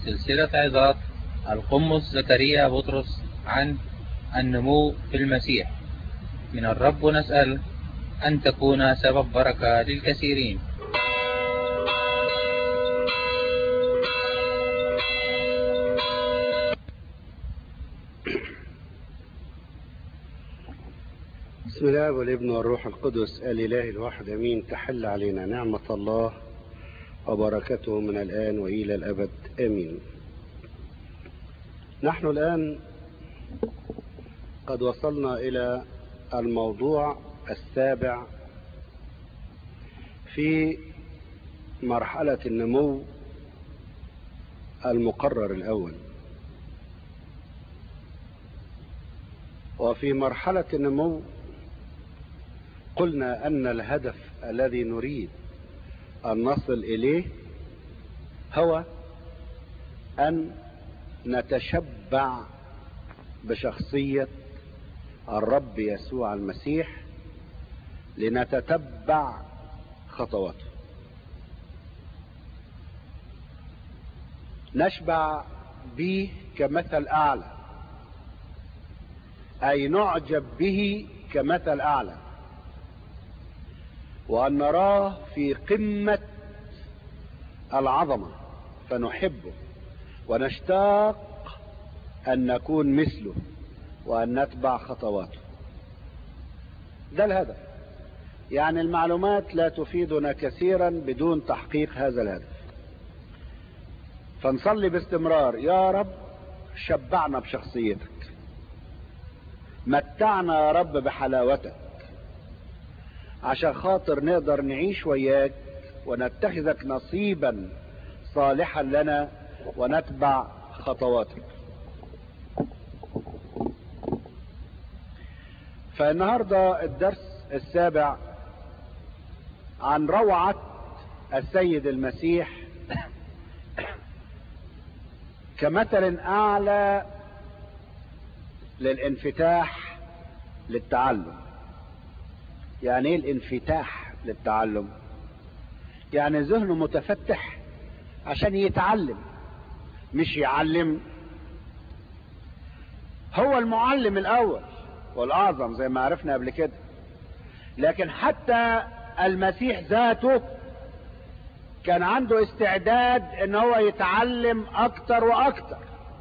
سلسلة عظات القمص زكريا بطرس عن النمو في المسيح من الرب نسأل أن تكون سبب بركة للكثيرين بسم الله والابن والروح القدس الإله الواحد أمين تحل علينا نعمة الله وبركته من الآن وإلى الأبد آمين نحن الآن قد وصلنا إلى الموضوع السابع في مرحلة النمو المقرر الأول وفي مرحلة النمو قلنا أن الهدف الذي نريد أن نصل إليه هو أن نتشبع بشخصية الرب يسوع المسيح لنتتبع خطواته نشبع به كمثل أعلى أي نعجب به كمثل أعلى وأن نراه في قمة العظمة فنحبه ونشتاق أن نكون مثله وأن نتبع خطواته ده الهدف يعني المعلومات لا تفيدنا كثيرا بدون تحقيق هذا الهدف فنصلي باستمرار يا رب شبعنا بشخصيتك متعنا يا رب بحلاوتك عشان خاطر نقدر نعيش وياك ونتخذك نصيبا صالحا لنا ونتبع خطواتك فالنهاردة الدرس السابع عن روعة السيد المسيح كمثل أعلى للانفتاح للتعلم يعني ايه الانفتاح للتعلم يعني ذهنه متفتح عشان يتعلم مش يعلم هو المعلم الاول والاعظم زي ما عرفنا قبل كده لكن حتى المسيح ذاته كان عنده استعداد ان هو يتعلم اكتر واكتر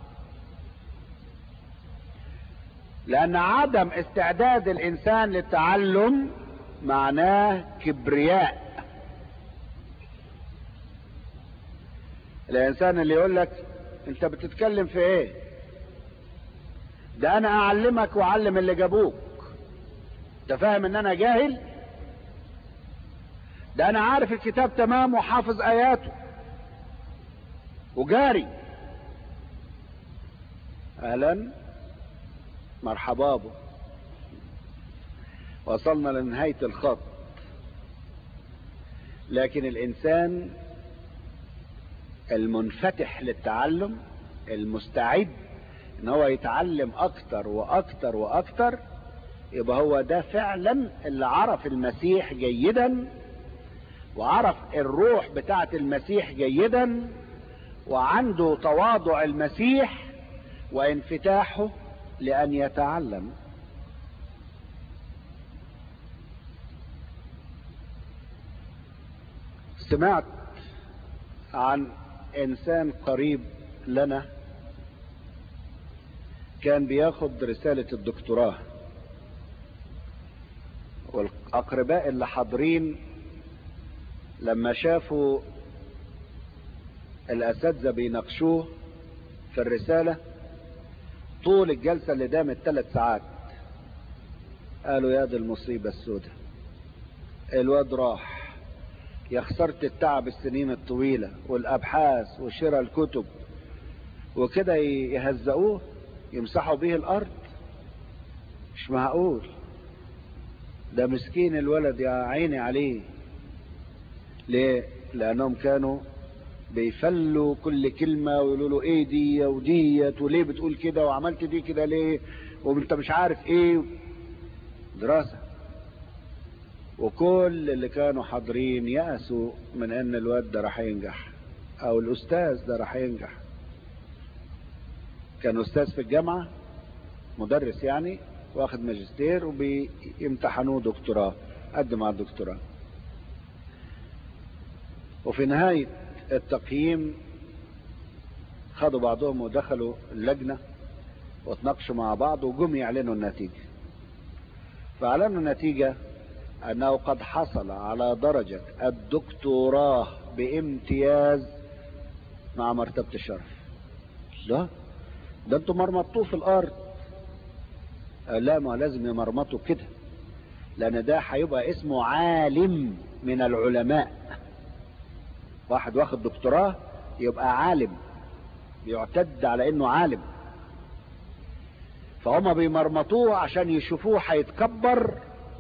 لان عدم استعداد الانسان للتعلم معناه كبرياء الانسان اللي يقول لك انت بتتكلم في ايه ده انا اعلمك واعلم اللي جابوك انت فاهم ان انا جاهل ده انا عارف الكتاب تمام وحافظ اياته وجاري اهلا مرحبا بو وصلنا لنهاية الخط لكن الانسان المنفتح للتعلم المستعد ان هو يتعلم اكتر واكتر واكتر يبقى هو ده فعلا اللي عرف المسيح جيدا وعرف الروح بتاعة المسيح جيدا وعنده تواضع المسيح وانفتاحه لأن يتعلم سمعت عن إنسان قريب لنا كان بياخد رسالة الدكتوراه والأقرباء اللي حاضرين لما شافوا الأساتذة بيناقشوه في الرسالة طول الجلسة اللي دامت ثلاث ساعات قالوا يا دي المصيبة السوداء الواد راح يا خسرت التعب السنين الطويلة والأبحاث وشراء الكتب وكده يهزقوه يمسحوا به الأرض مش معقول ده مسكين الولد يا عيني عليه ليه لأنهم كانوا بيفلوا كل كلمة ويقولوا له ايه دي وديت وليه بتقول كده وعملت دي كده ليه وانت مش عارف ايه دراسة وكل اللي كانوا حاضرين يأسوا من ان الواد ده راح ينجح او الاستاذ ده راح ينجح كان استاذ في الجامعة مدرس يعني واخد ماجستير وبيمتحنوه دكتوراه قدم على الدكتوراه وفي نهاية التقييم خدوا بعضهم ودخلوا اللجنة وتناقشوا مع بعض وجم يعلنوا النتيجة فاعلنوا النتيجة انه قد حصل على درجة الدكتوراه بامتياز مع مرتبة الشرف لا ده انتوا مرمطوه في الارض قال لا ما لازم يمرمطوا كده لان ده هيبقى اسمه عالم من العلماء واحد واخد دكتوراه يبقى عالم بيعتد على انه عالم فهم بيمرمطوه عشان يشوفوه هيتكبر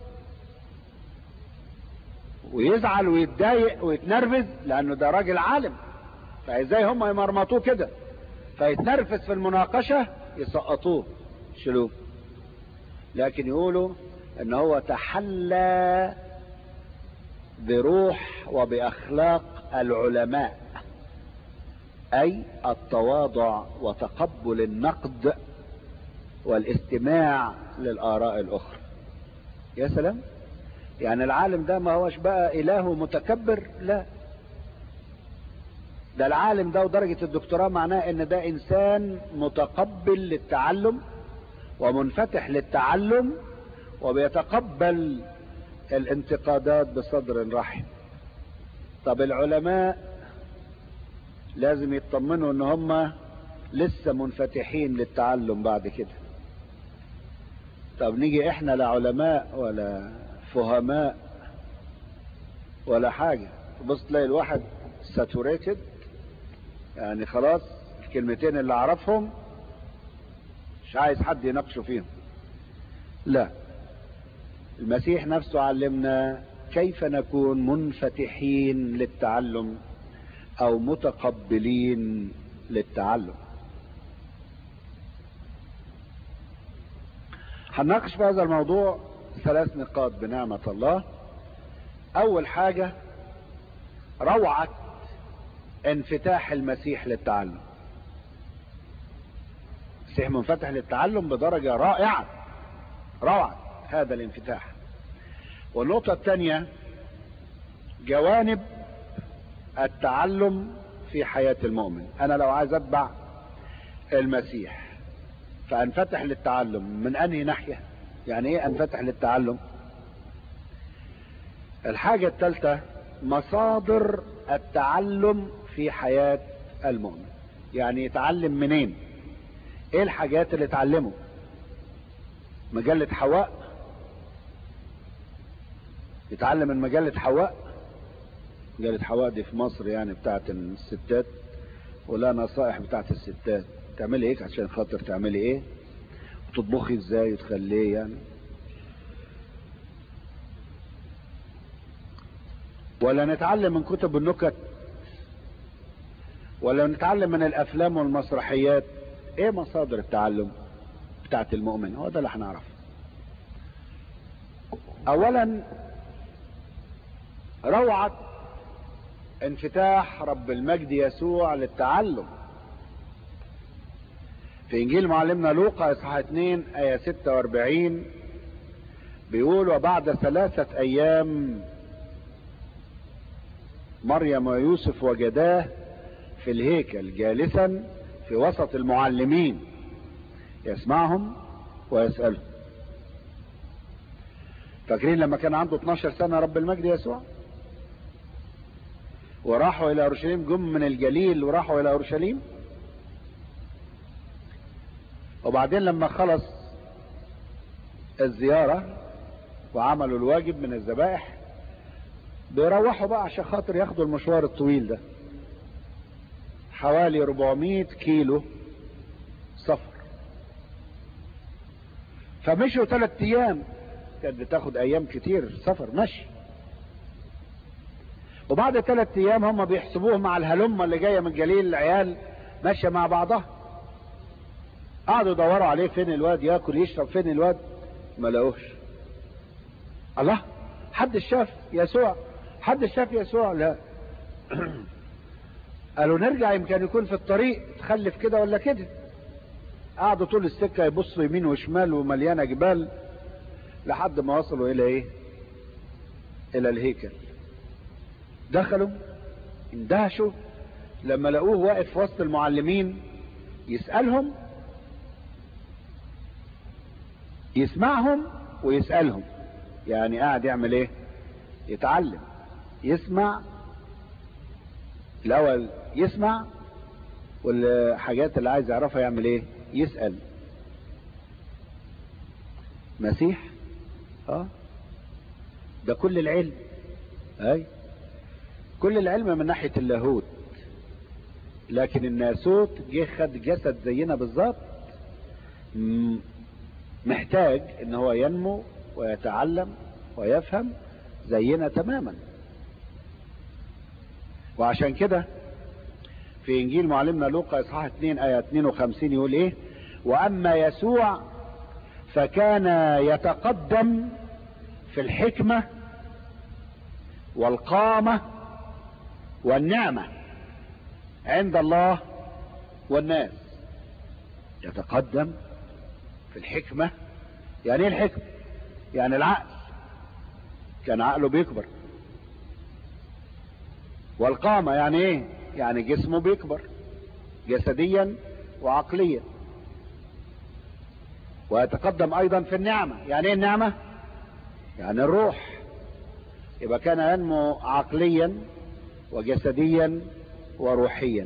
ويزعل ويتضايق ويتنرفز لانه ده راجل عالم فازاي هم يمرمطوه كده فيتنرفز في المناقشة يسقطوه شلوه لكن يقولوا ان هو تحلى بروح وباخلاق العلماء اي التواضع وتقبل النقد والاستماع للاراء الاخرى يا سلام يعني العالم ده ما هوش بقى اله متكبر لا ده العالم ده ودرجة الدكتوراه معناه ان ده انسان متقبل للتعلم ومنفتح للتعلم وبيتقبل الانتقادات بصدر رحب طب العلماء لازم يطمنوا ان هم لسه منفتحين للتعلم بعد كده طب نيجي احنا لا علماء ولا فهماء ولا حاجة بص تلاقي الواحد ساتوريتد يعني خلاص الكلمتين اللي اعرفهم مش عايز حد يناقشه فيهم لا المسيح نفسه علمنا كيف نكون منفتحين للتعلم او متقبلين للتعلم هنناقش في هذا الموضوع ثلاث نقاط بنعمة الله اول حاجة روعة انفتاح المسيح للتعلم المسيح منفتح للتعلم بدرجة رائعة روعة هذا الانفتاح والنقطة الثانية جوانب التعلم في حياة المؤمن انا لو عايز اتبع المسيح فانفتح للتعلم من انهي ناحية يعني ايه انفتح للتعلم الحاجة الثالثة مصادر التعلم في حياة المؤمن يعني يتعلم منين ايه الحاجات اللي اتعلمه مجلة حواء يتعلم من مجلة حواء مجلة حواء دي في مصر يعني بتاعت الستات ولا نصائح بتاعت الستات تعملي ايه عشان خاطر تعملي ايه وتطبخي ازاي وتخليه يعني ولا نتعلم من كتب النكت ولا نتعلم من الافلام والمسرحيات ايه مصادر التعلم بتاعت المؤمن هو ده اللي هنعرفه اولا روعة انفتاح رب المجد يسوع للتعلم في انجيل معلمنا لوقا اصحاح 2 ايه 46 بيقول وبعد ثلاثة ايام مريم ويوسف وجداه في الهيكل جالسا في وسط المعلمين يسمعهم ويسألهم فاكرين لما كان عنده 12 سنة رب المجد يسوع وراحوا الى اورشليم جم من الجليل وراحوا الى اورشليم وبعدين لما خلص الزيارة وعملوا الواجب من الذبائح بيروحوا بقى عشان خاطر ياخدوا المشوار الطويل ده حوالي 400 كيلو سفر فمشوا ثلاث ايام كانت بتاخد ايام كتير سفر مشي وبعد ثلاث ايام هم بيحسبوه مع الهلمة اللي جاية من جليل العيال ماشية مع بعضها قعدوا يدوروا عليه فين الواد ياكل يشرب فين الواد ما لقوش الله حد شاف يسوع حد شاف يسوع لا قالوا نرجع يمكن يكون في الطريق تخلف كده ولا كده قعدوا طول السكة يبصوا يمين وشمال ومليانة جبال لحد ما وصلوا الى ايه الى الهيكل دخلوا اندهشوا لما لقوه واقف وسط المعلمين يسألهم يسمعهم ويسألهم يعني قاعد يعمل ايه يتعلم يسمع الاول يسمع والحاجات اللي عايز يعرفها يعمل ايه يسأل مسيح اه ده كل العلم اي كل العلم من ناحية اللاهوت لكن الناسوت جه خد جسد زينا بالظبط محتاج ان هو ينمو ويتعلم ويفهم زينا تماما وعشان كده في انجيل معلمنا لوقا اصحاح 2 ايه 52 يقول ايه واما يسوع فكان يتقدم في الحكمة والقامة والنعمة عند الله والناس يتقدم في الحكمة يعني ايه الحكمة يعني العقل كان عقله بيكبر والقامة يعني ايه يعني جسمه بيكبر جسديا وعقليا ويتقدم ايضا في النعمة يعني ايه النعمة يعني الروح يبقى كان ينمو عقليا وجسديا وروحيا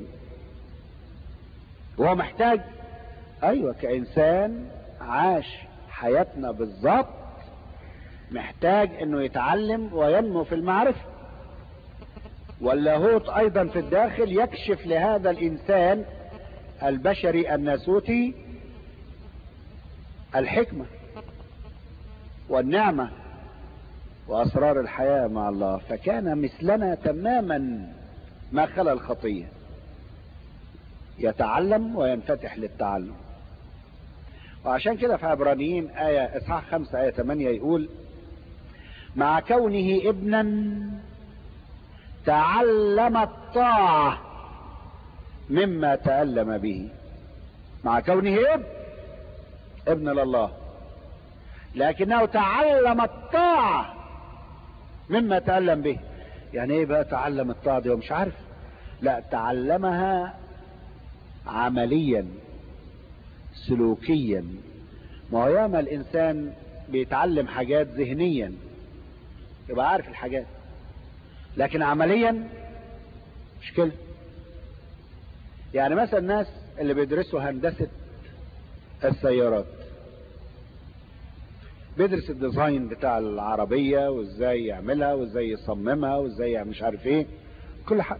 وهو محتاج ايوه كانسان عاش حياتنا بالظبط محتاج انه يتعلم وينمو في المعرفة واللاهوت ايضا في الداخل يكشف لهذا الانسان البشري الناسوتي الحكمة والنعمة واسرار الحياة مع الله فكان مثلنا تماما ما خلا الخطية يتعلم وينفتح للتعلم وعشان كده في عبرانيين آية إصحاح خمسة آية 8 يقول مع كونه ابنا تعلم الطاعة مما تألم به مع كونه ابن ابن لله لكنه تعلم الطاعة مما تألم به يعني ايه بقى تعلم الطاعة دي ومش عارف لا تعلمها عمليا سلوكيا ما هو ياما الانسان بيتعلم حاجات ذهنيا يبقى عارف الحاجات لكن عمليا مش كده يعني مثلا الناس اللي بيدرسوا هندسة السيارات بيدرس الديزاين بتاع العربية وازاي يعملها وازاي يصممها وازاي مش عارف ايه كل حاجة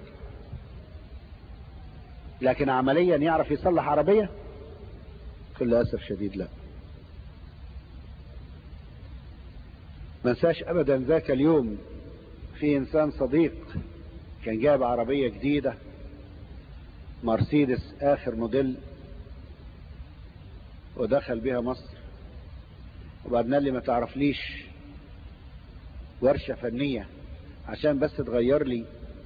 لكن عمليا يعرف يصلح عربية كل اسف شديد لا ما انساش ابدا ذاك اليوم في انسان صديق كان جايب عربية جديدة مرسيدس اخر موديل ودخل بها مصر وبعدين قال لي ما تعرفليش ورشة فنية عشان بس تغير لي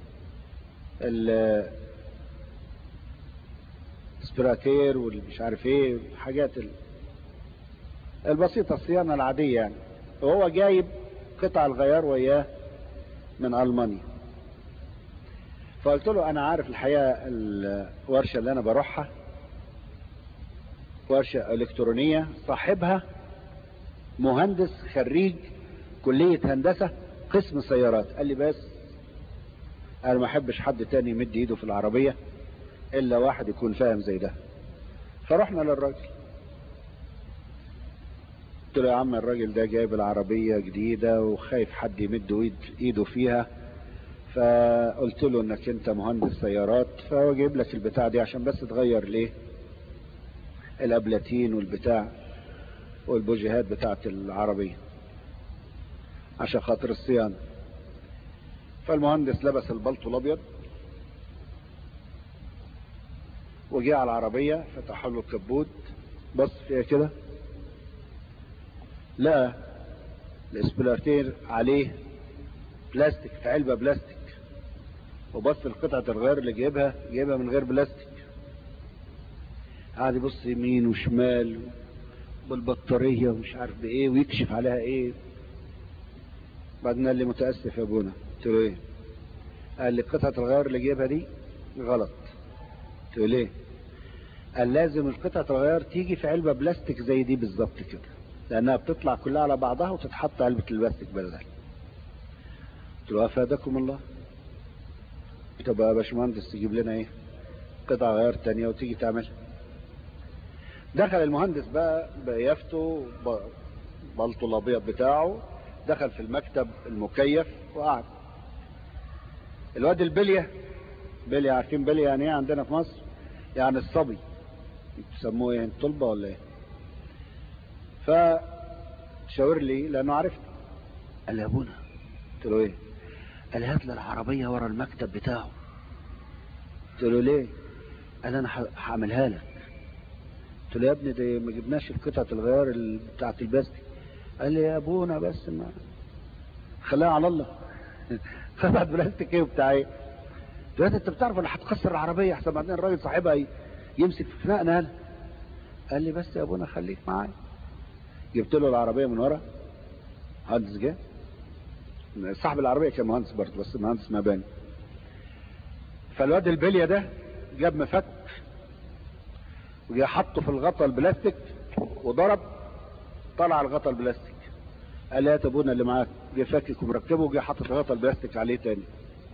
السبراتير والمش عارف ايه الحاجات البسيطة الصيانة العادية يعني وهو جايب قطع الغيار وياه من ألمانيا فقلت له أنا عارف الحقيقة الورشة اللي أنا بروحها ورشة إلكترونية صاحبها مهندس خريج كلية هندسة قسم سيارات قال لي بس انا ما احبش حد تاني يمد ايده في العربية الا واحد يكون فاهم زي ده فرحنا للراجل قلت له يا عم الراجل ده جايب العربية جديدة وخايف حد يمد ايده فيها فقلت له انك انت مهندس سيارات فهو جايب لك البتاع دي عشان بس تغير ليه الابلاتين والبتاع والبوجيهات بتاعت العربية عشان خاطر الصيانة فالمهندس لبس البلطو الابيض وجاء على العربية فتح له الكبوت بص فيها كده لقى الاسبلاتير عليه بلاستيك في علبة بلاستيك وبص لقطعة الغيار اللي جايبها جايبها من غير بلاستيك قعد يبص يمين وشمال بالبطارية ومش عارف بايه ويكشف عليها ايه بعدين قال لي متأسف يا ابونا قلت له ايه قال لي قطعة الغيار اللي جايبها دي غلط قلت له ليه قال لازم القطعة الغيار تيجي في علبة بلاستيك زي دي بالظبط كده لانها بتطلع كلها على بعضها وتتحط علبة البلاستيك بدل قلت له افادكم الله طب يا باشمهندس تجيب لنا ايه قطع غيار تانية وتيجي تعملها دخل المهندس بقى بقيافته بلطو الابيض بتاعه دخل في المكتب المكيف وقعد الواد البلية بلية عارفين بلية يعني ايه عندنا في مصر يعني الصبي بتسموه ايه طلبة ولا ايه فشاور لي لانه عرفت قال لي يا ابونا قلت له ايه قال هات لي العربية ورا المكتب بتاعه قلت له ليه قال انا هعملها لك قلت له يا ابني دي ما جبناش القطعة الغيار بتاعت البلاستيك قال لي يا ابونا بس ما خليها على الله قطعة بلاستيك ايه وبتاع ايه دلوقتي انت بتعرف انا هتكسر العربية احسن بعدين الراجل صاحبها يمسك في خناقنا هلا قال لي بس يا ابونا خليك معايا جبت له العربية من ورا مهندس جه صاحب العربية كان مهندس برضه بس مهندس مباني فالواد البلية ده جاب مفك وجا حطه في الغطا البلاستيك وضرب طلع الغطا البلاستيك قال لي يا ابونا اللي معاك جه فكك ومركبه وجه حاطط الغطا البلاستيك عليه تاني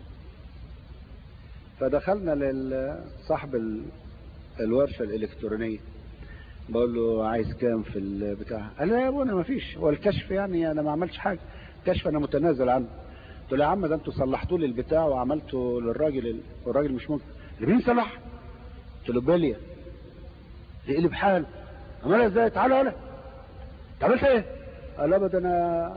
فدخلنا لصاحب الورشه الالكترونيه بقول له عايز كام في البتاع قال لي يا ابونا ما فيش هو الكشف يعني انا ما عملتش حاجه كشف انا متنازل عنه قلت له يا عم ده انتوا صلحتوا لي البتاع وعملته للراجل والراجل مش ممكن مين صلح قلت له بليه يقلب حاله عملها ازاي تعالى هنا عملت ايه قال ابدا انا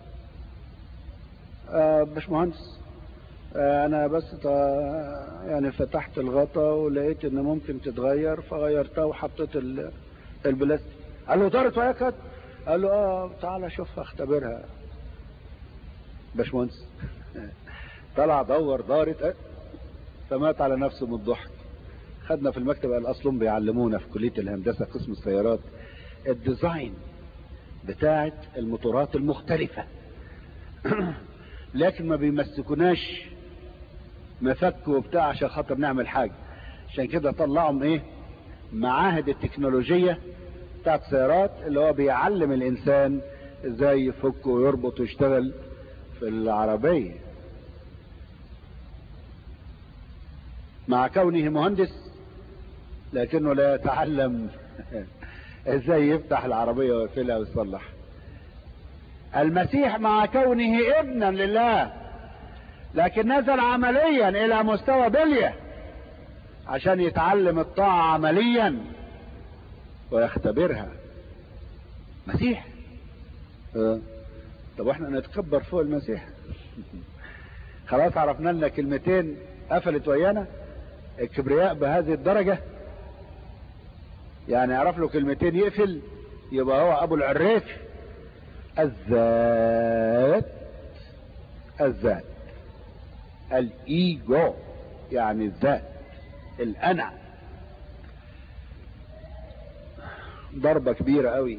آه مش مهندس آه انا بس يعني فتحت الغطا ولقيت ان ممكن تتغير فغيرتها وحطيت البلاستيك قال له دارت وياك قال له اه تعالى شوفها اختبرها باشمهندس طلع دور دارت اه فمات على نفسه من الضحك خدنا في المكتب قال اصلهم بيعلمونا في كليه الهندسه قسم السيارات الديزاين بتاعه الموتورات المختلفه لكن ما بيمسكوناش مفك وبتاع عشان خاطر نعمل حاجه عشان كده طلعهم ايه معاهد التكنولوجيه بتاعت السيارات اللي هو بيعلم الانسان ازاي يفك ويربط ويشتغل في العربيه مع كونه مهندس لكنه لا يتعلم ازاي يفتح العربية ويقفلها ويصلح المسيح مع كونه ابنا لله لكن نزل عمليا الى مستوى بلية عشان يتعلم الطاعة عمليا ويختبرها مسيح اه. طب واحنا نتكبر فوق المسيح خلاص عرفنا لنا كلمتين قفلت ويانا الكبرياء بهذه الدرجة يعني يعرف له كلمتين يقفل يبقى هو ابو العريف الذات الذات الايجو يعني الذات الانا ضربة كبيرة قوي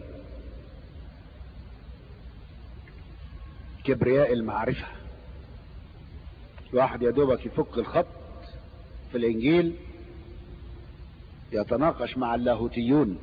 كبرياء المعرفة الواحد يا دوبك يفك الخط في الانجيل يتناقش مع اللاهوتيون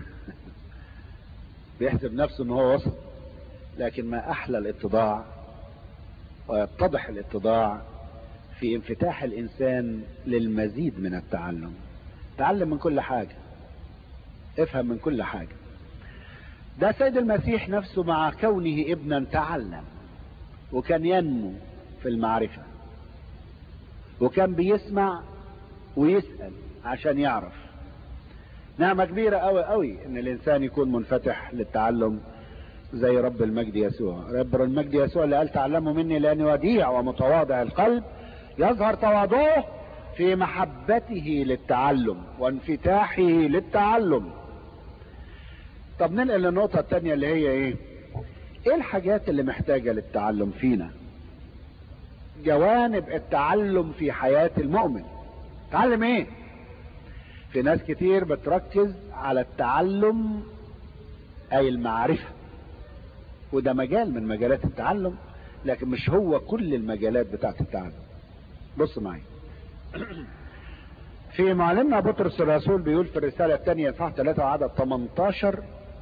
بيحسب نفسه ان هو وسط لكن ما احلى الاتضاع ويتضح الاتضاع في انفتاح الانسان للمزيد من التعلم تعلم من كل حاجة افهم من كل حاجة ده سيد المسيح نفسه مع كونه ابنا تعلم وكان ينمو في المعرفة وكان بيسمع ويسأل عشان يعرف نعمة كبيرة قوي قوي ان الانسان يكون منفتح للتعلم زي رب المجد يسوع رب المجد يسوع اللي قال تعلموا مني لاني وديع ومتواضع القلب يظهر تواضعه في محبته للتعلم وانفتاحه للتعلم طب ننقل للنقطة التانية اللي هي ايه ايه الحاجات اللي محتاجة للتعلم فينا جوانب التعلم في حياة المؤمن تعلم ايه في ناس كتير بتركز على التعلم اي المعرفة وده مجال من مجالات التعلم لكن مش هو كل المجالات بتاعت التعلم بص معي في معلمنا بطرس الرسول بيقول في الرسالة الثانية صح 3 عدد 18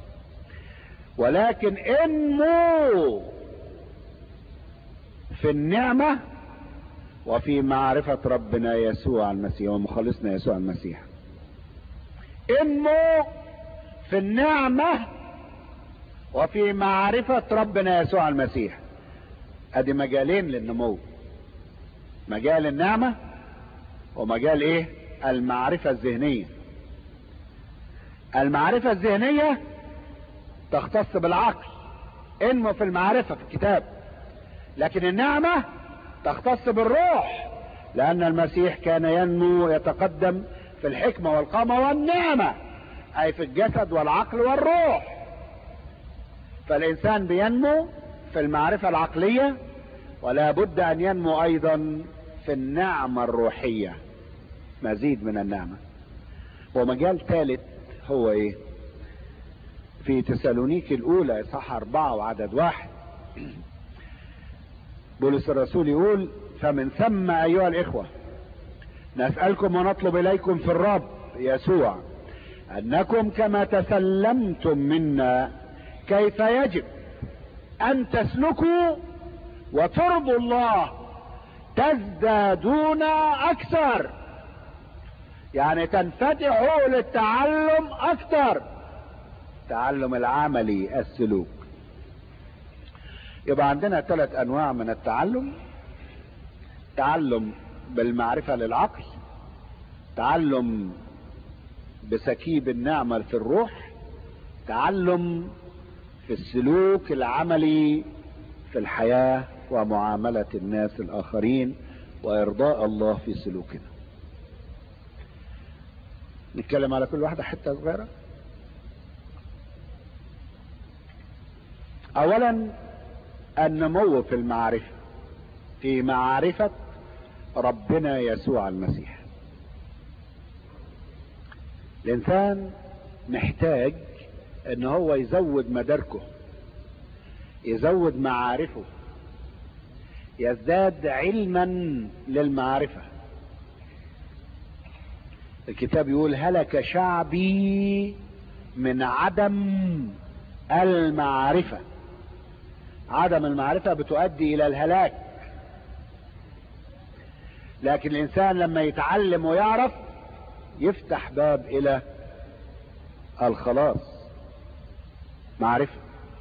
ولكن انمو في النعمة وفي معرفة ربنا يسوع المسيح ومخلصنا يسوع المسيح انمو في النعمة وفي معرفة ربنا يسوع المسيح ادي مجالين للنمو مجال النعمة ومجال ايه المعرفة الذهنية المعرفة الذهنية تختص بالعقل انمو في المعرفة في الكتاب لكن النعمة تختص بالروح لان المسيح كان ينمو ويتقدم في الحكمة والقامة والنعمة اي في الجسد والعقل والروح فالانسان بينمو في المعرفة العقلية ولا بد ان ينمو ايضا في النعمة الروحية مزيد من النعمة ومجال ثالث هو ايه في تسالونيك الاولى اصحاح اربعة وعدد واحد بولس الرسول يقول فمن ثم ايها الاخوة نسألكم ونطلب اليكم في الرب يسوع انكم كما تسلمتم منا كيف يجب ان تسلكوا وترضوا الله تزدادون اكثر يعني تنفتحوا للتعلم اكثر التعلم العملي السلوك يبقى عندنا ثلاث انواع من التعلم تعلم بالمعرفة للعقل تعلم بسكيب النعمة في الروح تعلم في السلوك العملي في الحياة ومعاملة الناس الآخرين وإرضاء الله في سلوكنا نتكلم على كل واحدة حتة صغيرة أولا النمو في المعرفة في معرفة ربنا يسوع المسيح الإنسان محتاج ان هو يزود مداركه يزود معارفه يزداد علما للمعرفة الكتاب يقول هلك شعبي من عدم المعرفة عدم المعرفة بتؤدي الى الهلاك لكن الانسان لما يتعلم ويعرف يفتح باب الى الخلاص معرفة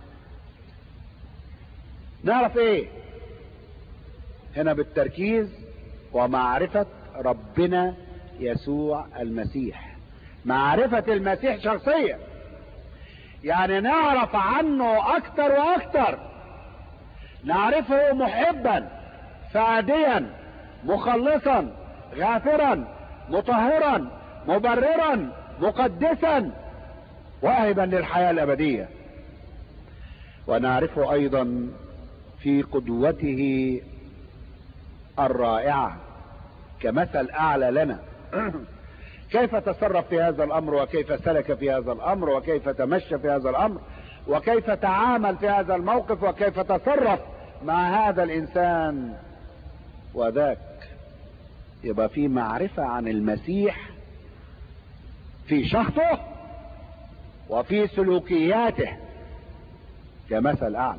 نعرف ايه هنا بالتركيز ومعرفة ربنا يسوع المسيح معرفة المسيح شخصيا يعني نعرف عنه اكتر واكتر نعرفه محبا فاديا مخلصا غافرا مطهرا مبررا مقدسا واهبا للحياة الابدية ونعرفه ايضا في قدوته الرائعة كمثل اعلى لنا كيف تصرف في هذا الامر وكيف سلك في هذا الامر وكيف تمشى في هذا الامر وكيف تعامل في هذا الموقف وكيف تصرف مع هذا الانسان وذاك يبقى في معرفة عن المسيح في شخصه وفي سلوكياته كمثل اعلى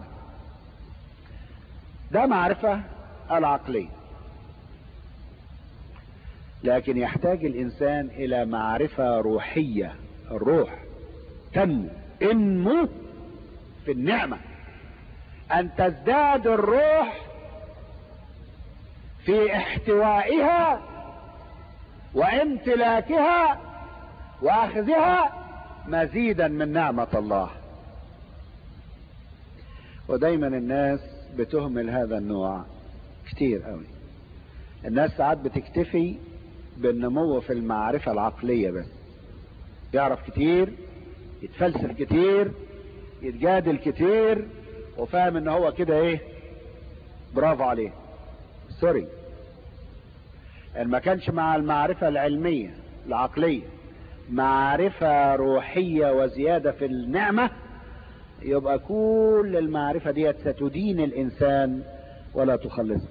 ده معرفة العقلية لكن يحتاج الانسان الى معرفة روحية الروح تنمو انمو في النعمة ان تزداد الروح في احتوائها وامتلاكها واخذها مزيدا من نعمة الله ودايما الناس بتهمل هذا النوع كتير قوي الناس ساعات بتكتفي بالنمو في المعرفة العقلية بس يعرف كتير يتفلسف كتير يتجادل كتير وفاهم ان هو كده ايه برافو عليه سوري ان ما كانش مع المعرفة العلمية العقلية معرفة روحية وزيادة في النعمة يبقى كل المعرفة ديت ستدين الإنسان ولا تخلصه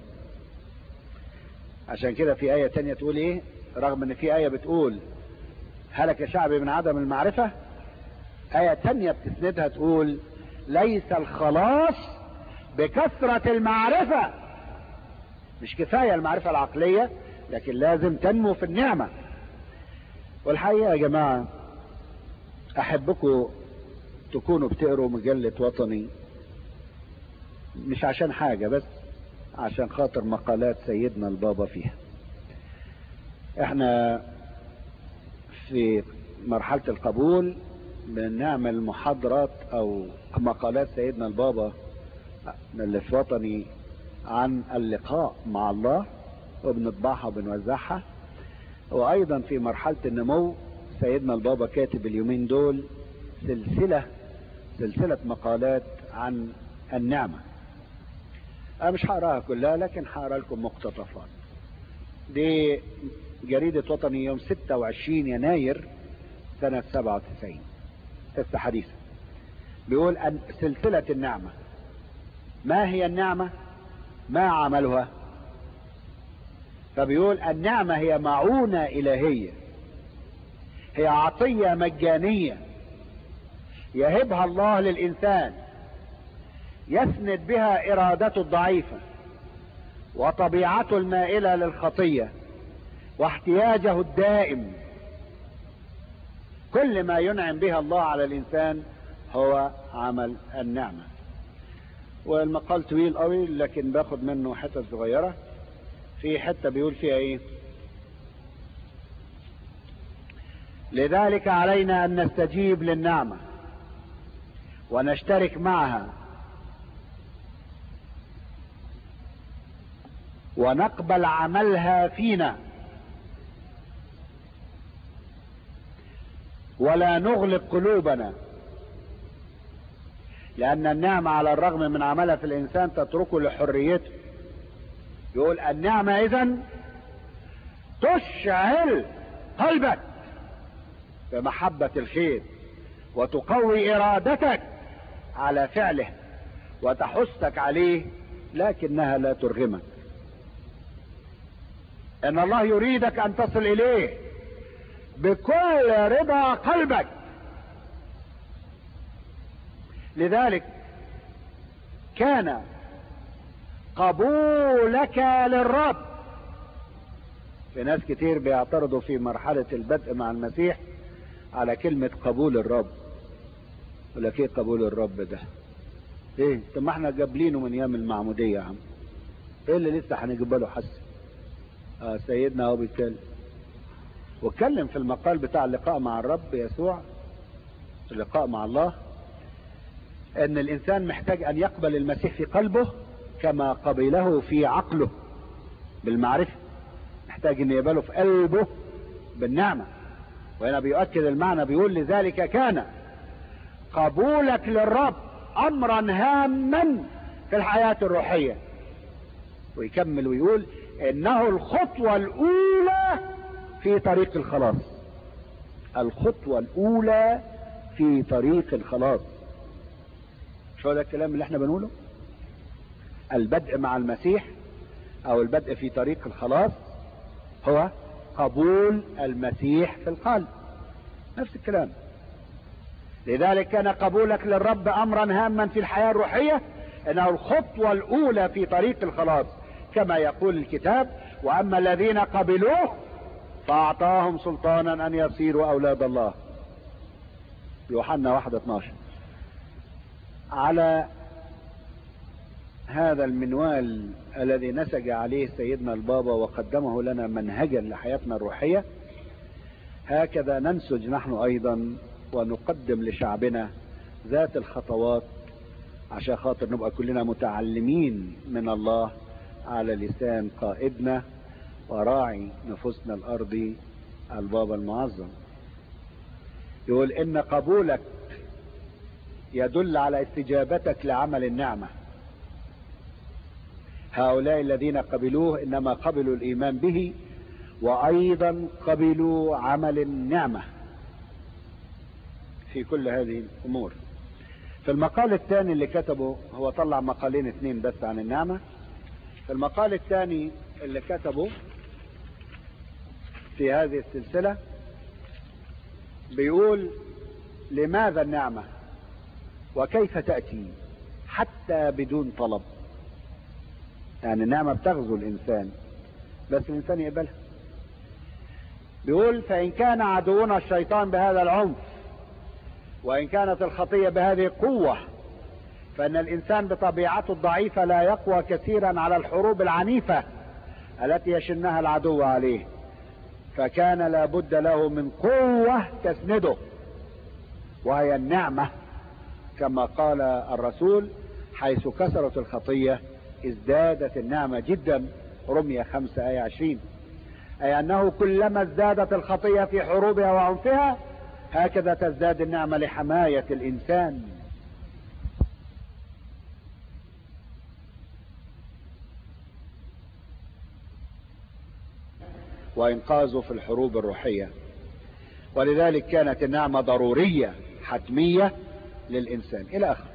عشان كده في آية تانية تقول إيه رغم إن في آية بتقول هلك شعبي من عدم المعرفة آية تانية بتسندها تقول ليس الخلاص بكثرة المعرفة مش كفاية المعرفة العقلية لكن لازم تنمو في النعمة والحقيقة يا جماعة أحبكم تكونوا بتقروا مجلة وطني مش عشان حاجة بس عشان خاطر مقالات سيدنا البابا فيها احنا في مرحلة القبول بنعمل محاضرات او مقالات سيدنا البابا اللي في وطني عن اللقاء مع الله وبنطبعها وبنوزعها وايضا في مرحلة النمو سيدنا البابا كاتب اليومين دول سلسلة سلسلة مقالات عن النعمة انا مش هقراها كلها لكن هقرا لكم مقتطفات دي جريدة وطني يوم 26 يناير سنة 97 لسه حديثة بيقول أن سلسلة النعمة ما هي النعمة ما عملها فبيقول النعمة هي معونة إلهية هي عطية مجانية يهبها الله للإنسان يسند بها إرادته الضعيفة وطبيعته المائلة للخطية واحتياجه الدائم كل ما ينعم به الله على الإنسان هو عمل النعمة والمقال طويل قوي لكن باخد منه حتت صغيرة في حتة بيقول فيها ايه لذلك علينا ان نستجيب للنعمة ونشترك معها ونقبل عملها فينا ولا نغلق قلوبنا لأن النعمة على الرغم من عملها في الإنسان تتركه لحريته يقول النعمة إذن تشعل قلبك بمحبة الخير وتقوي إرادتك على فعله وتحثك عليه لكنها لا ترغمك ان الله يريدك ان تصل اليه بكل رضا قلبك لذلك كان قبولك للرب في ناس كتير بيعترضوا في مرحلة البدء مع المسيح على كلمة قبول الرب يقول لك ايه قبول الرب ده ايه طب ما احنا جابلينه من ايام المعمودية يا عم ايه اللي لسه هنجيب له حسن آه سيدنا هو بيتكلم واتكلم في المقال بتاع اللقاء مع الرب يسوع اللقاء مع الله ان الانسان محتاج ان يقبل المسيح في قلبه كما قبله في عقله بالمعرفة محتاج ان يقبله في قلبه بالنعمة وهنا بيؤكد المعنى بيقول لذلك كان قبولك للرب امرا هاما في الحياة الروحية ويكمل ويقول انه الخطوة الاولى في طريق الخلاص الخطوة الاولى في طريق الخلاص شو ده الكلام اللي احنا بنقوله البدء مع المسيح او البدء في طريق الخلاص هو قبول المسيح في القلب نفس الكلام لذلك كان قبولك للرب امرا هاما في الحياة الروحية انه الخطوة الاولى في طريق الخلاص كما يقول الكتاب واما الذين قبلوه فاعطاهم سلطانا ان يصيروا اولاد الله يوحنا 1 12 على هذا المنوال الذي نسج عليه سيدنا البابا وقدمه لنا منهجا لحياتنا الروحية هكذا ننسج نحن ايضا ونقدم لشعبنا ذات الخطوات عشان خاطر نبقى كلنا متعلمين من الله على لسان قائدنا وراعي نفوسنا الارضي البابا المعظم يقول ان قبولك يدل على استجابتك لعمل النعمة هؤلاء الذين قبلوه انما قبلوا الايمان به وايضا قبلوا عمل النعمة في كل هذه الأمور في المقال الثاني اللي كتبه هو طلع مقالين اثنين بس عن النعمة في المقال الثاني اللي كتبه في هذه السلسلة بيقول لماذا النعمة وكيف تأتي حتى بدون طلب يعني النعمة بتغزو الإنسان بس الإنسان يقبلها بيقول فإن كان عدونا الشيطان بهذا العنف وإن كانت الخطية بهذه القوة فإن الإنسان بطبيعته الضعيفة لا يقوى كثيرا على الحروب العنيفة التي يشنها العدو عليه فكان لابد له من قوة تسنده وهي النعمة كما قال الرسول حيث كثرت الخطية ازدادت النعمة جدا رمية خمسة آية عشرين أي أنه كلما ازدادت الخطية في حروبها وعنفها هكذا تزداد النعمة لحماية الإنسان وإنقاذه في الحروب الروحية ولذلك كانت النعمة ضرورية حتمية للإنسان إلى آخر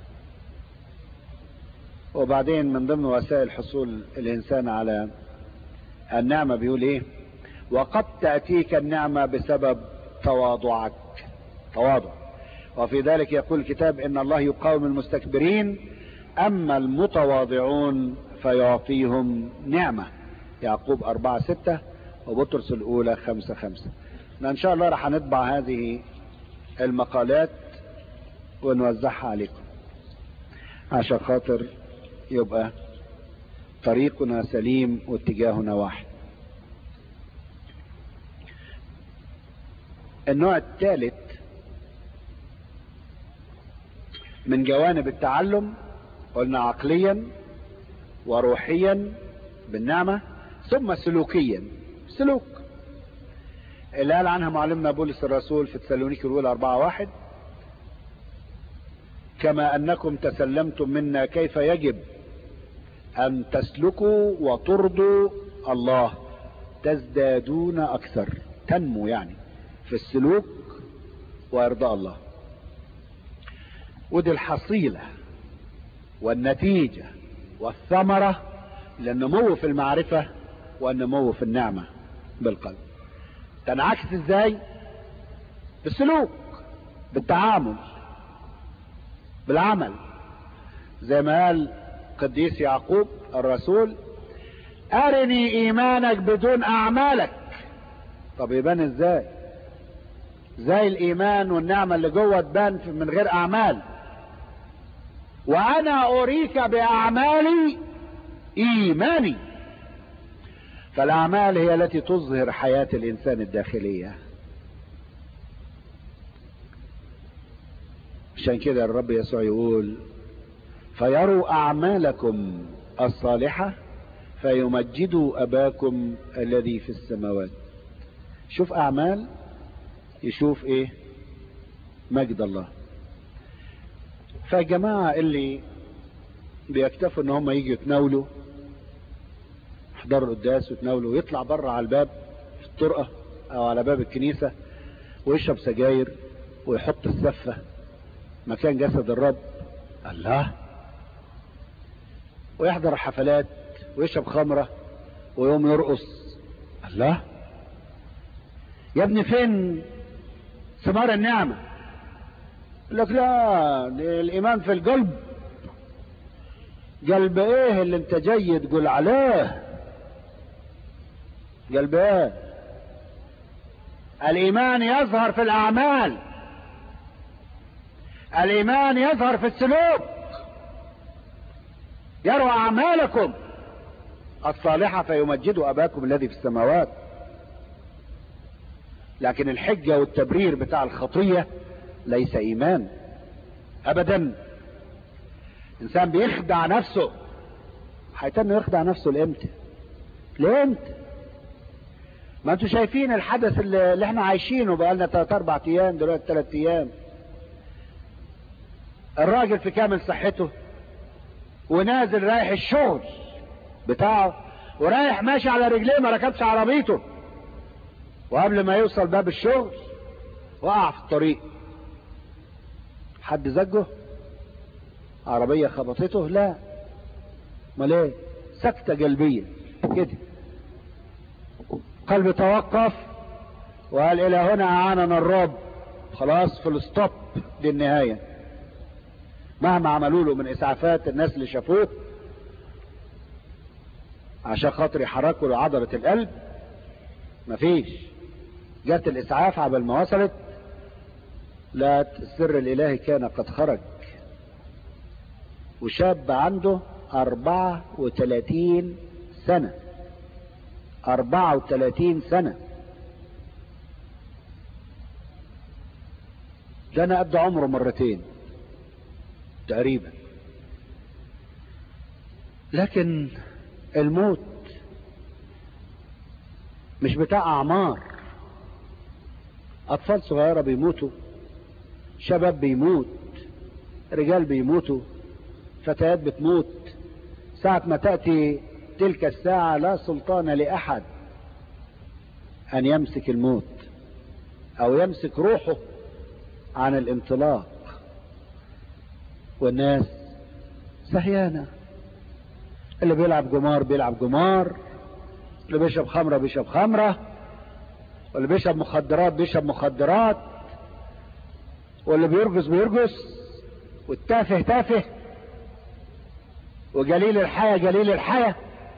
وبعدين من ضمن وسائل حصول الإنسان على النعمة بيقول إيه وقد تأتيك النعمة بسبب تواضعك تواضع وفي ذلك يقول الكتاب إن الله يقاوم المستكبرين أما المتواضعون فيعطيهم نعمة يعقوب أربعة ستة وبطرس الأولى خمسة خمسة إن شاء الله راح نطبع هذه المقالات ونوزعها عليكم عشان خاطر يبقى طريقنا سليم واتجاهنا واحد النوع الثالث من جوانب التعلم قلنا عقليا وروحيا بالنعمة ثم سلوكيا سلوك اللي قال عنها معلمنا بولس الرسول في تسالونيكي الاولى أربعة واحد كما أنكم تسلمتم منا كيف يجب أن تسلكوا وترضوا الله تزدادون أكثر تنمو يعني في السلوك وإرضاء الله ودي الحصيلة والنتيجة والثمرة للنمو في المعرفة والنمو في النعمة بالقلب تنعكس ازاي بالسلوك بالتعامل بالعمل زي ما قال قديس يعقوب الرسول ارني ايمانك بدون اعمالك طب يبان ازاي زي الايمان والنعمة اللي جوه تبان من غير اعمال وانا اريك باعمالي ايماني فالاعمال هي التي تظهر حياة الانسان الداخلية عشان كده الرب يسوع يقول فيروا اعمالكم الصالحة فيمجدوا اباكم الذي في السماوات شوف اعمال يشوف ايه مجد الله فالجماعة اللي بيكتفوا ان هم يجوا يتناولوا يحضروا القداس ويتناولوا ويطلع بره على الباب في الطرقة او على باب الكنيسة ويشرب سجاير ويحط السفة مكان جسد الرب الله ويحضر حفلات ويشرب خمرة ويوم يرقص الله يا ابني فين ثمار النعمة يقول لك لا الايمان في القلب قلب ايه اللي انت جاي تقول عليه قلب ايه الايمان يظهر في الاعمال الايمان يظهر في السلوك يروا اعمالكم الصالحة فيمجدوا اباكم الذي في السماوات لكن الحجة والتبرير بتاع الخطية ليس ايمان ابدا انسان بيخدع نفسه هيتم يخدع نفسه لامتى لامتى ما انتوا شايفين الحدث اللي, اللي احنا عايشينه بقالنا 3 4 ايام دلوقتي 3 ايام الراجل في كامل صحته ونازل رايح الشغل بتاعه ورايح ماشي على رجليه ما ركبش عربيته وقبل ما يوصل باب الشغل وقع في الطريق حد زجه عربية خبطته لا امال ايه سكتة قلبية كده قلبي توقف وقال الى هنا اعاننا الرب خلاص في الستوب دي النهاية مهما عملوا له من اسعافات الناس اللي شافوه عشان خاطر يحركوا له عضلة القلب مفيش جت الاسعاف عبل ما وصلت لا السر الالهي كان قد خرج وشاب عنده اربعة وتلاتين سنة اربعة وتلاتين سنة ده انا قد عمره مرتين تقريبا لكن الموت مش بتاع اعمار اطفال صغيرة بيموتوا شباب بيموت رجال بيموتوا فتيات بتموت ساعة ما تأتي تلك الساعة لا سلطان لأحد أن يمسك الموت أو يمسك روحه عن الانطلاق والناس سهيانة اللي بيلعب جمار بيلعب جمار اللي بيشرب خمرة بيشرب خمرة واللي بيشرب مخدرات بيشرب مخدرات واللي بيرقص بيرقص والتافه تافه وجليل الحياة جليل الحياة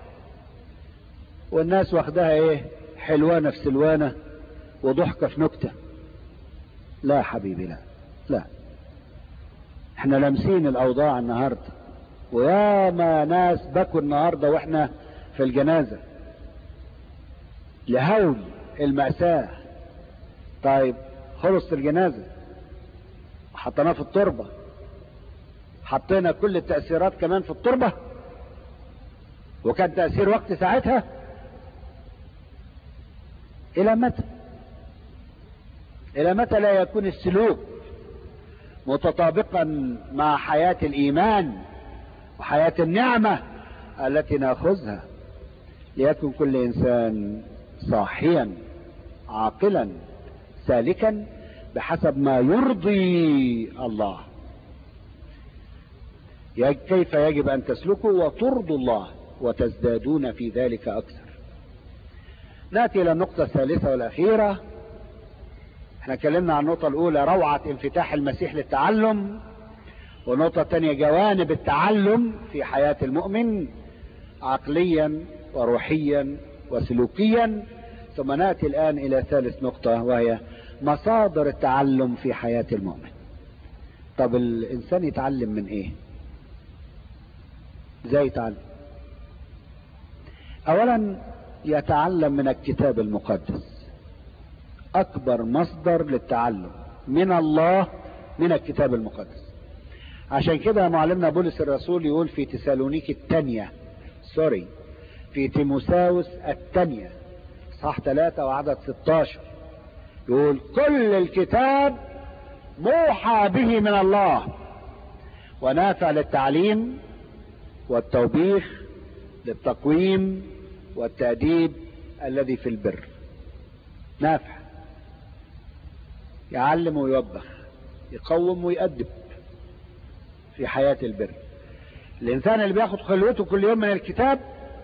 والناس واخدها ايه حلوانة في سلوانة وضحكة في نكتة لا يا حبيبي لا لا احنا لامسين الاوضاع النهاردة وياما ناس بكوا النهاردة واحنا في الجنازة لهول المأساة طيب خلص الجنازة حطيناه في التربة حطينا كل التأثيرات كمان في التربة وكان تأثير وقت ساعتها إلى متى إلى متى لا يكون السلوك متطابقا مع حياة الإيمان وحياة النعمة التي نأخذها ليكن كل إنسان صاحيا عاقلا سالكا بحسب ما يرضي الله كيف يجب أن تسلكوا وترضوا الله وتزدادون في ذلك أكثر نأتي إلى النقطة الثالثة والأخيرة احنا اتكلمنا عن النقطة الأولى روعة انفتاح المسيح للتعلم والنقطة الثانية جوانب التعلم في حياة المؤمن عقليا وروحيا وسلوكيا ثم نأتي الآن إلى ثالث نقطة وهي مصادر التعلم في حياة المؤمن طب الإنسان يتعلم من إيه ازاي يتعلم اولا يتعلم من الكتاب المقدس اكبر مصدر للتعلم من الله من الكتاب المقدس عشان كده معلمنا بولس الرسول يقول في تسالونيك الثانية سوري في تيموساوس الثانية صح ثلاثة وعدد 16 يقول كل الكتاب موحى به من الله ونافع للتعليم والتوبيخ للتقويم والتأديب الذي في البر نافع يعلم ويوبخ يقوم ويأدب في حياة البر الإنسان اللي بياخد خلوته كل يوم من الكتاب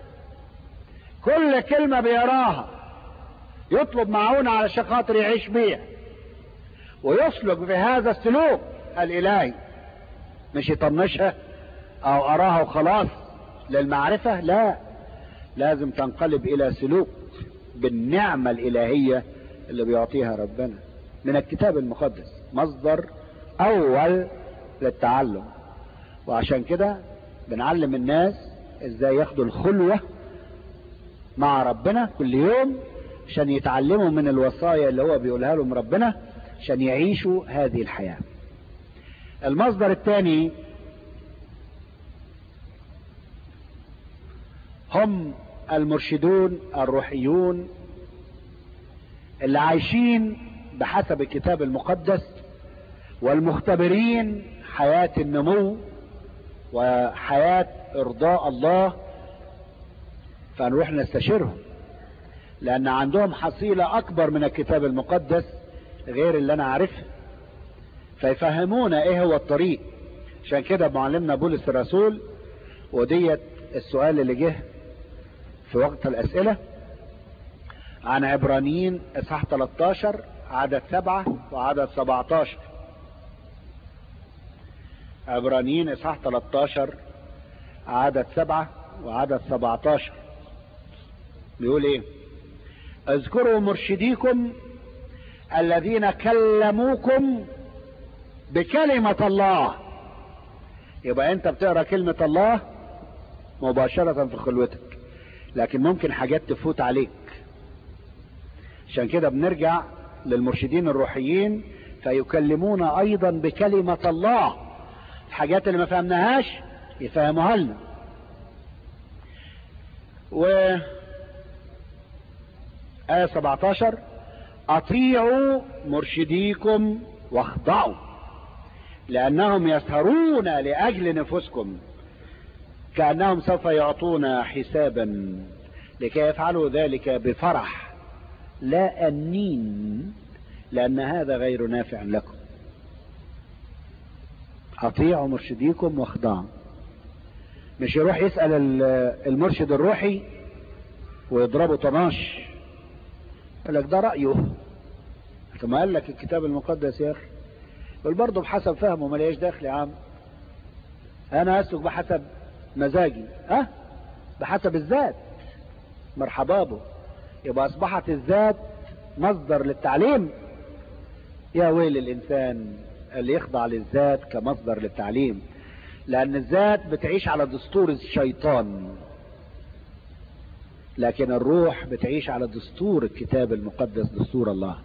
كل كلمة بيراها يطلب معونة على خاطر يعيش بيها ويسلك بهذا السلوك الإلهي مش يطنشها او اراها وخلاص للمعرفة لا لازم تنقلب الى سلوك بالنعمة الالهية اللي بيعطيها ربنا من الكتاب المقدس مصدر اول للتعلم وعشان كده بنعلم الناس ازاي ياخدوا الخلوة مع ربنا كل يوم عشان يتعلموا من الوصايا اللي هو بيقولها لهم ربنا عشان يعيشوا هذه الحياة المصدر الثاني هم المرشدون الروحيون اللي عايشين بحسب الكتاب المقدس والمختبرين حياة النمو وحياة ارضاء الله فنروح نستشيرهم لان عندهم حصيلة اكبر من الكتاب المقدس غير اللي انا عارفها فيفهمونا ايه هو الطريق عشان كده معلمنا بولس الرسول وديت السؤال اللي جه في وقت الاسئله عن عبرانيين اصحاح 13 عدد سبعة وعدد 17 عبرانيين اصحاح 13 عدد سبعة وعدد 17 بيقول ايه اذكروا مرشديكم الذين كلموكم بكلمة الله يبقى انت بتقرا كلمة الله مباشرة في خلوتك لكن ممكن حاجات تفوت عليك عشان كده بنرجع للمرشدين الروحيين فيكلمون ايضا بكلمة الله الحاجات اللي ما فهمناهاش يفهموها لنا و آية 17 أطيعوا مرشديكم واخضعوا لأنهم يسهرون لأجل نفوسكم كأنهم سوف يعطون حسابا لكي يفعلوا ذلك بفرح لا أنين لأن هذا غير نافع لكم أطيعوا مرشديكم واخضعوا مش يروح يسأل المرشد الروحي ويضربه طناش يقول لك ده رأيه كما قال لك الكتاب المقدس يا أخي يقول برضه بحسب فهمه ما ليش داخل يا عم أنا أسلك بحسب مزاجي ها بحسب الذات مرحبا به يبقى أصبحت الذات مصدر للتعليم يا ويل الإنسان اللي يخضع للذات كمصدر للتعليم لأن الذات بتعيش على دستور الشيطان لكن الروح بتعيش على دستور الكتاب المقدس دستور الله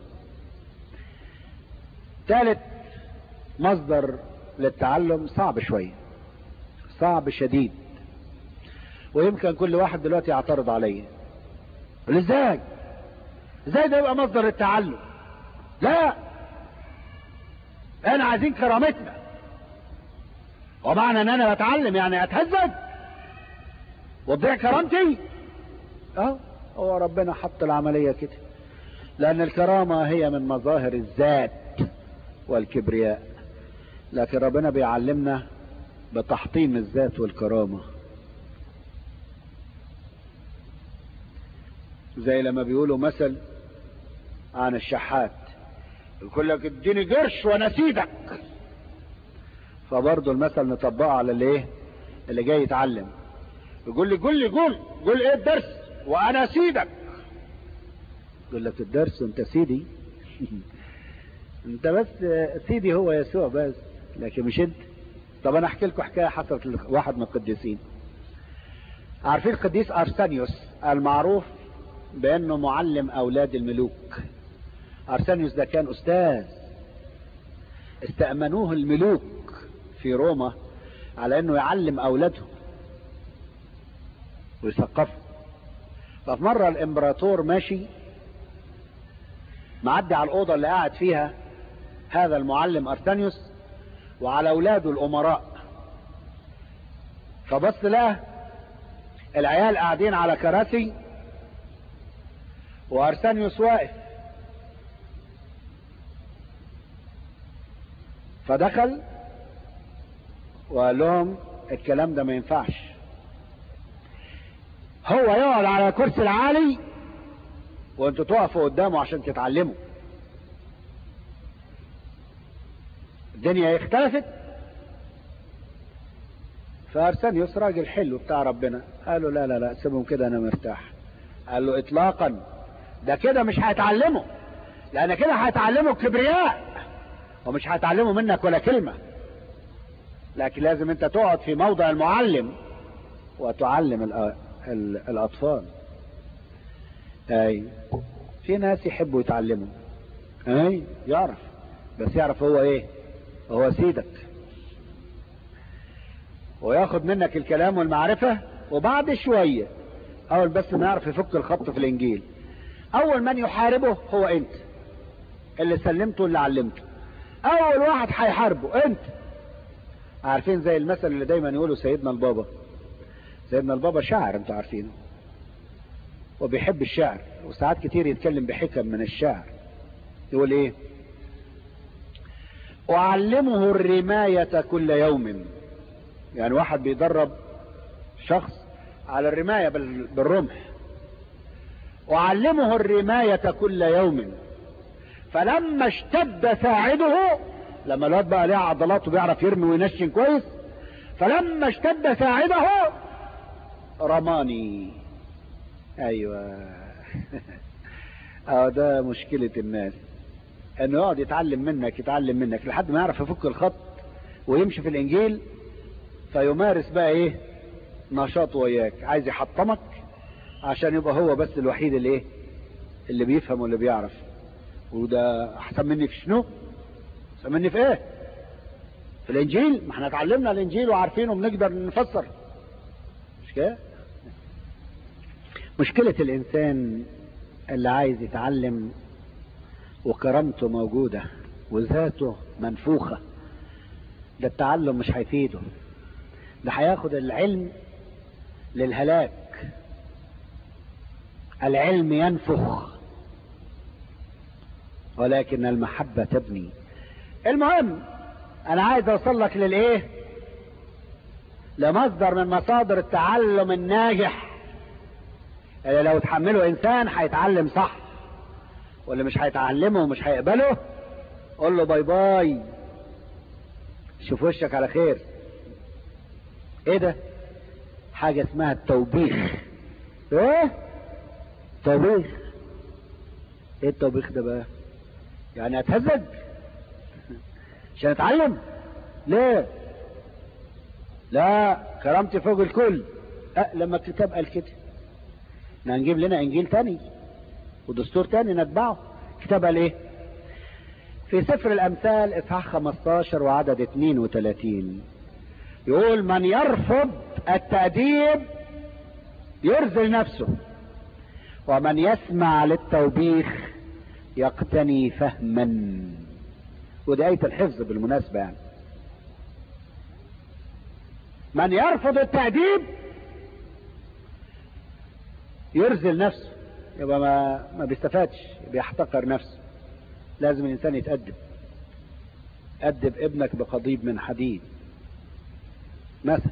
ثالث مصدر للتعلم صعب شوية صعب شديد ويمكن كل واحد دلوقتي يعترض عليه يقول ازاي ازاي ده يبقى مصدر التعلم لا انا عايزين كرامتنا ومعنى ان انا بتعلم يعني اتهزد وتضيع كرامتي اه هو ربنا حط العملية كده لان الكرامة هي من مظاهر الذات والكبرياء لكن ربنا بيعلمنا بتحطيم الذات والكرامة زي لما بيقولوا مثل عن الشحات يقول لك اديني قرش وانا اسيدك فبرضه المثل نطبقه على اللي ايه اللي جاي يتعلم يقول لي قول لي قول قول ايه الدرس وانا اسيدك يقول لك الدرس وانت سيدي انت بس سيدي هو يسوع بس لكن مش انت طب انا احكي لكم حكايه حصلت لواحد من القديسين عارفين القديس ارسانيوس المعروف بانه معلم اولاد الملوك ارسانيوس ده كان استاذ استأمنوه الملوك في روما على انه يعلم اولادهم ويثقفهم ففي مرة الامبراطور ماشي معدي على الاوضة اللي قاعد فيها هذا المعلم ارسانيوس وعلى اولاده الامراء فبص له العيال قاعدين على كراسي وارسانيوس واقف فدخل وقال لهم الكلام ده ما ينفعش هو يقعد على الكرسي العالي وانتوا تقفوا قدامه عشان تتعلموا الدنيا اختلفت فارسانيوس راجل حلو بتاع ربنا قال له لا لا لا سيبهم كده انا مرتاح قال له اطلاقا ده كده مش هيتعلموا لان كده هيتعلموا الكبرياء ومش هيتعلموا منك ولا كلمة لكن لازم انت تقعد في موضع المعلم وتعلم الأ... ال... الاطفال اي في ناس يحبوا يتعلموا اي يعرف بس يعرف هو ايه هو سيدك وياخد منك الكلام والمعرفة وبعد شوية اول بس ما يعرف يفك الخط في الانجيل اول من يحاربه هو انت اللي سلمته اللي علمته اول واحد هيحاربه انت عارفين زي المثل اللي دايما يقوله سيدنا البابا سيدنا البابا شاعر انتوا عارفينه وبيحب الشعر وساعات كتير يتكلم بحكم من الشعر يقول ايه أعلمه الرماية كل يوم يعني واحد بيدرب شخص على الرماية بال- بالرمح أعلمه الرماية كل يوم فلما اشتد ساعده لما الواد بقى ليه عضلات وبيعرف يرمي وينشن كويس فلما اشتد ساعده رماني ايوه اه ده مشكلة الناس انه يقعد يتعلم منك يتعلم منك لحد ما يعرف يفك الخط ويمشي في الانجيل فيمارس بقى ايه نشاط وياك عايز يحطمك عشان يبقى هو بس الوحيد اللي ايه اللي بيفهم واللي بيعرف وده احسن مني في شنو احسن مني في ايه في الانجيل ما احنا اتعلمنا الانجيل وعارفينه وبنقدر نفسر مش كده مشكلة الانسان اللي عايز يتعلم وكرامته موجودة وذاته منفوخة ده التعلم مش هيفيده ده هياخد العلم للهلاك العلم ينفخ ولكن المحبة تبني المهم انا عايز اوصل لك للايه لمصدر من مصادر التعلم الناجح اللي لو تحمله انسان هيتعلم صح واللي مش هيتعلمه ومش هيقبله قول له باي باي شوف وشك على خير ايه ده حاجة اسمها التوبيخ ايه توبيخ ايه التوبيخ ده بقى يعني اتهزج عشان اتعلم ليه لا كرامتي فوق الكل أه لما الكتاب قال كده احنا هنجيب لنا انجيل تاني ودستور تاني نتبعه كتاب قال ايه في سفر الامثال اصحاح 15 وعدد 32 يقول من يرفض التأديب يرزل نفسه ومن يسمع للتوبيخ يقتني فهما ودي آية الحفظ بالمناسبة يعني من يرفض التأديب يرزل نفسه يبقى ما ما بيستفادش بيحتقر نفسه لازم الإنسان يتأدب أدب ابنك بقضيب من حديد مثل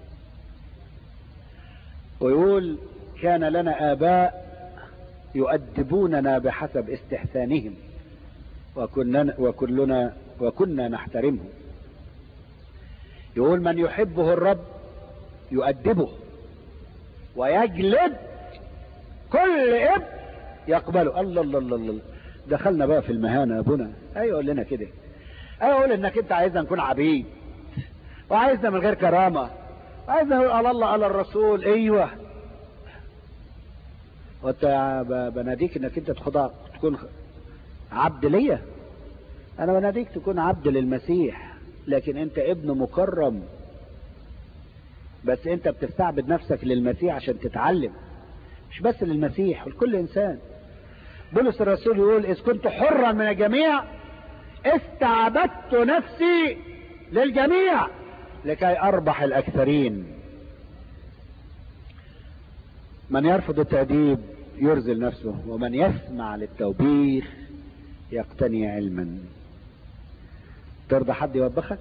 ويقول كان لنا آباء يؤدبوننا بحسب استحسانهم وكنا وكلنا وكنا نحترمه يقول من يحبه الرب يؤدبه ويجلد كل اب يقبله الله الله الله الله دخلنا بقى في المهانة يا ابونا ايوه قول لنا كده ايوه قول انك انت عايزنا نكون عبيد وعايزنا من غير كرامة عايزنا نقول على الله على الرسول ايوه وانت بناديك انك انت تخضع تكون عبد ليا انا بناديك تكون عبد للمسيح لكن انت ابن مكرم بس انت بتستعبد نفسك للمسيح عشان تتعلم مش بس للمسيح ولكل انسان بولس الرسول يقول اذ كنت حرا من الجميع استعبدت نفسي للجميع لكي اربح الاكثرين من يرفض التأديب يرزل نفسه ومن يسمع للتوبيخ يقتني علما ترضى حد يوبخك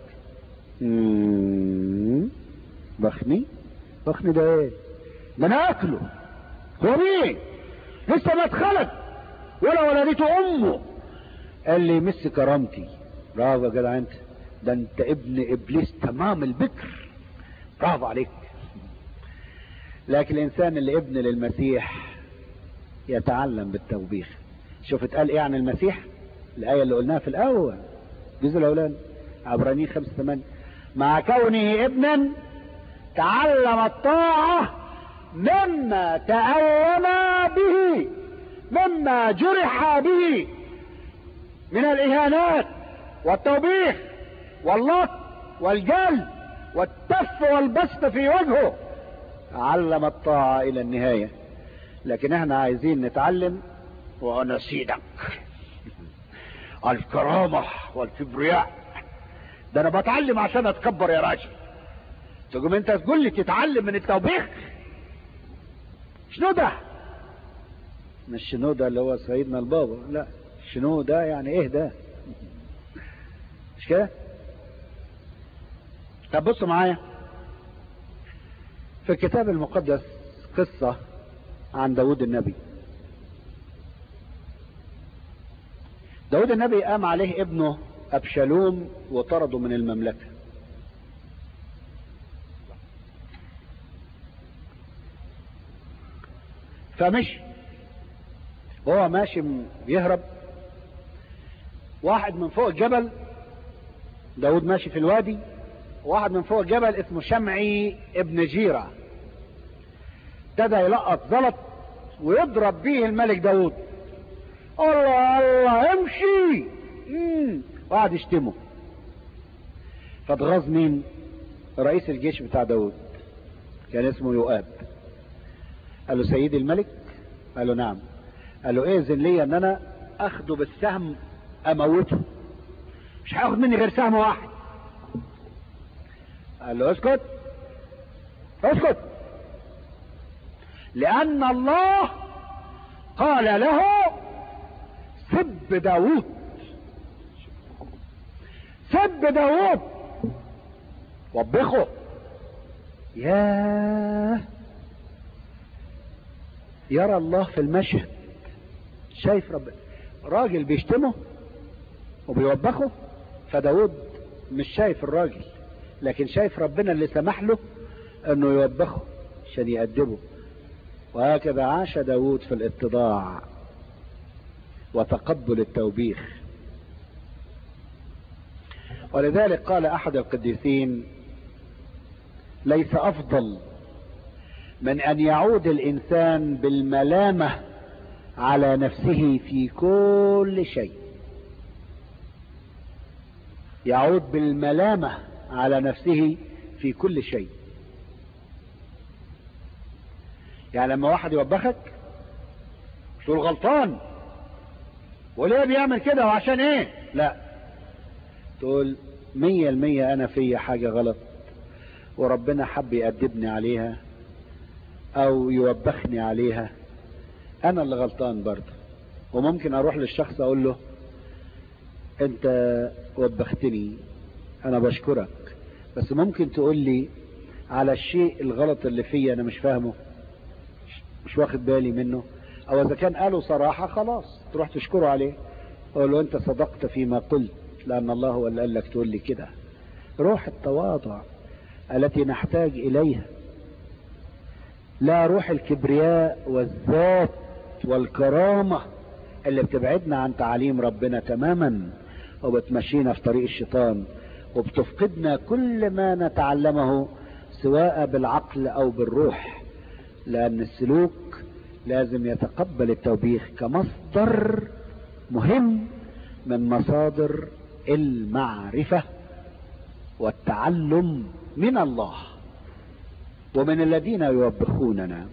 مم. بخني بخني ده ايه ده انا اكله هو مين لسه ما اتخلق ولا ولدته امه قال لي مس كرامتي برافو يا جدع انت ده انت ابن ابليس تمام البكر برافو عليك لكن الانسان اللي ابن للمسيح يتعلم بالتوبيخ شوف اتقال ايه عن المسيح الايه اللي قلناها في الاول الجزء الاولاني عبرانيين خمسة ثمانية مع كونه ابنا تعلم الطاعة مما تألم به مما جرح به من الإهانات والتوبيخ واللط والجلد والتف والبسط في وجهه علم الطاعة إلى النهاية لكن احنا عايزين نتعلم وأنا سيدك الكرامة والكبرياء ده أنا بتعلم عشان أتكبر يا راجل تقوم أنت تقول لي تتعلم من التوبيخ شنو ده؟ مش شنو ده اللي هو سيدنا البابا لا شنو ده يعني ايه ده مش كده طب بصوا معايا في الكتاب المقدس قصة عن داود النبي داود النبي قام عليه ابنه أبشالوم وطرده من المملكة فمشي وهو ماشي بيهرب واحد من فوق الجبل داود ماشي في الوادي واحد من فوق الجبل اسمه شمعي ابن جيرة ابتدى يلقط زلط ويضرب بيه الملك داود الله الله امشي وقعد يشتمه فاتغاظ مين رئيس الجيش بتاع داود كان اسمه يؤاب قال له سيدي الملك قال له نعم قال له اذن لي ان انا اخده بالسهم اموته مش هياخد مني غير سهم واحد قال له اسكت اسكت لان الله قال له سب داوود سب داوود وبخه ياه يرى الله في المشهد شايف رب راجل بيشتمه وبيوبخه فداود مش شايف الراجل لكن شايف ربنا اللي سمح له انه يوبخه عشان يأدبه وهكذا عاش داود في الاتضاع وتقبل التوبيخ ولذلك قال احد القديسين ليس افضل من ان يعود الانسان بالملامه على نفسه في كل شيء يعود بالملامه على نفسه في كل شيء يعني لما واحد يوبخك تقول غلطان وليه بيعمل كده وعشان ايه لا تقول مية المية انا في حاجة غلط وربنا حب يأدبني عليها او يوبخني عليها انا اللي غلطان برضه وممكن اروح للشخص اقول له انت وبختني انا بشكرك بس ممكن تقول لي على الشيء الغلط اللي فيا انا مش فاهمه مش واخد بالي منه او اذا كان قاله صراحة خلاص تروح تشكره عليه اقول له انت صدقت فيما قلت لان الله هو اللي قال لك تقول لي كده روح التواضع التي نحتاج اليها لا روح الكبرياء والذات والكرامة اللي بتبعدنا عن تعاليم ربنا تماما وبتمشينا في طريق الشيطان وبتفقدنا كل ما نتعلمه سواء بالعقل او بالروح لان السلوك لازم يتقبل التوبيخ كمصدر مهم من مصادر المعرفة والتعلم من الله ومن الذين يوبخوننا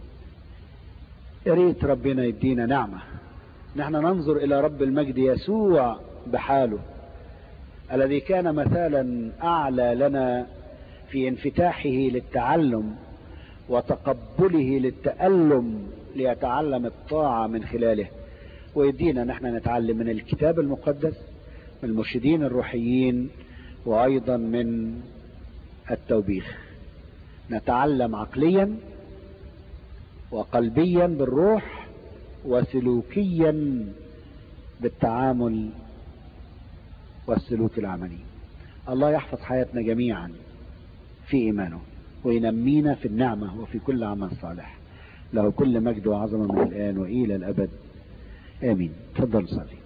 يا ريت ربنا يدينا نعمة نحن ننظر إلى رب المجد يسوع بحاله الذي كان مثالا أعلى لنا في انفتاحه للتعلم وتقبله للتألم ليتعلم الطاعة من خلاله ويدينا نحن نتعلم من الكتاب المقدس من المرشدين الروحيين وأيضا من التوبيخ نتعلم عقليا وقلبيا بالروح وسلوكيا بالتعامل والسلوك العملي الله يحفظ حياتنا جميعا في إيمانه وينمينا في النعمة وفي كل عمل صالح له كل مجد وعظمة من الآن وإلى الأبد آمين تفضل صلي